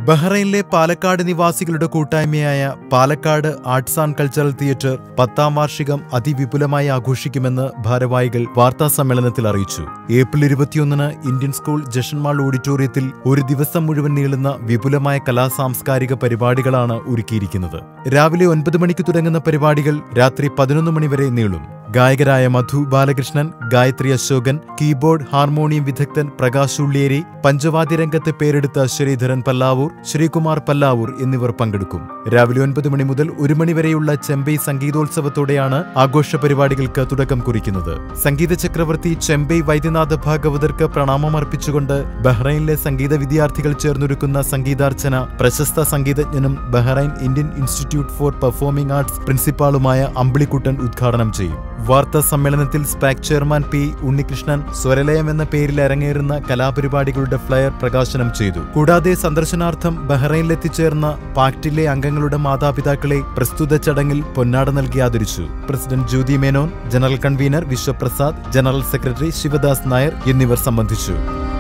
ബഹ്റൈനിലെ പാലക്കാട് നിവാസികളുടെ കൂട്ടായ്മയായ Palakkad arts and cultural theatre പത്താം വാർഷികം അതിവിപുലമായി ആഘോഷിക്കുമെന്ന് ഭാരവാഹികൾ വാർത്താ സമ്മേളനത്തിൽ അറിയിച്ചു ഏപ്രിൽ ഇരുപത്തിയൊന്നിന് ഇന്ത്യൻ സ്കൂൾ ജഷൻമാൾ ഓഡിറ്റോറിയത്തിൽ ഒരു ദിവസം മുഴുവൻ നീളുന്ന വിപുലമായ കലാസാംസ്കാരിക പരിപാടികളാണ് ഒരുക്കിയിരിക്കുന്നത് രാവിലെ ഒൻപത് മണിക്ക് തുടങ്ങുന്ന പരിപാടികൾ രാത്രി പതിനൊന്ന് മണിവരെ നീളും ഗായകരായ മധു ബാലകൃഷ്ണൻ ഗായത്രി അശോകൻ കീബോർഡ് ഹാർമോണിയം വിദഗ്ധൻ പ്രകാശ് ഉള്ളിയേരി പഞ്ചവാദ്യ രംഗത്ത് പേരെടുത്ത ശ്രീധരൻ പല്ലാവൂർ ശ്രീകുമാർ പല്ലാവൂർ എന്നിവർ പങ്കെടുക്കും രാവിലെ ഒൻപത് മണി മുതൽ ഒരു മണി വരെയുള്ള ചെമ്പൈ സംഗീതോത്സവത്തോടെയാണ് ആഘോഷ പരിപാടികൾക്ക് തുടക്കം കുറിക്കുന്നത് സംഗീത ചക്രവർത്തി ചെമ്പൈ വൈദ്യനാഥ ഭാഗവതർക്ക് പ്രണാമമർപ്പിച്ചുകൊണ്ട് ബഹ്റൈനിലെ സംഗീത വിദ്യാർത്ഥികൾ ചേർന്നൊരുക്കുന്ന സംഗീതാർച്ചന പ്രശസ്ത സംഗീതജ്ഞനും Bahrain Indian institute for performing arts പ്രിൻസിപ്പാളുമായ അമ്പിളിക്കുട്ടൻ ഉദ്ഘാടനം ചെയ്യും വാർത്താ സമ്മേളനത്തിൽ SPAC chairman P Unnikrishnan Swaralayam എന്ന പേരിൽ അരങ്ങേറുന്ന കലാപരിപാടികളുടെ ഫ്ലയർ പ്രകാശനം ചെയ്തു കൂടാതെ സന്ദർശനാർത്ഥം ബഹ്റൈനിലെത്തിച്ചേർന്ന പാക്റ്റിലെ അംഗങ്ങളുടെ മാതാപിതാക്കളെ പ്രസ്തുത ചടങ്ങിൽ പൊന്നാട നൽകി ആദരിച്ചു president Jyothi Menon general convener Vishwaprasad general secretary Sivadas Nair എന്നിവർ സംബന്ധിച്ചു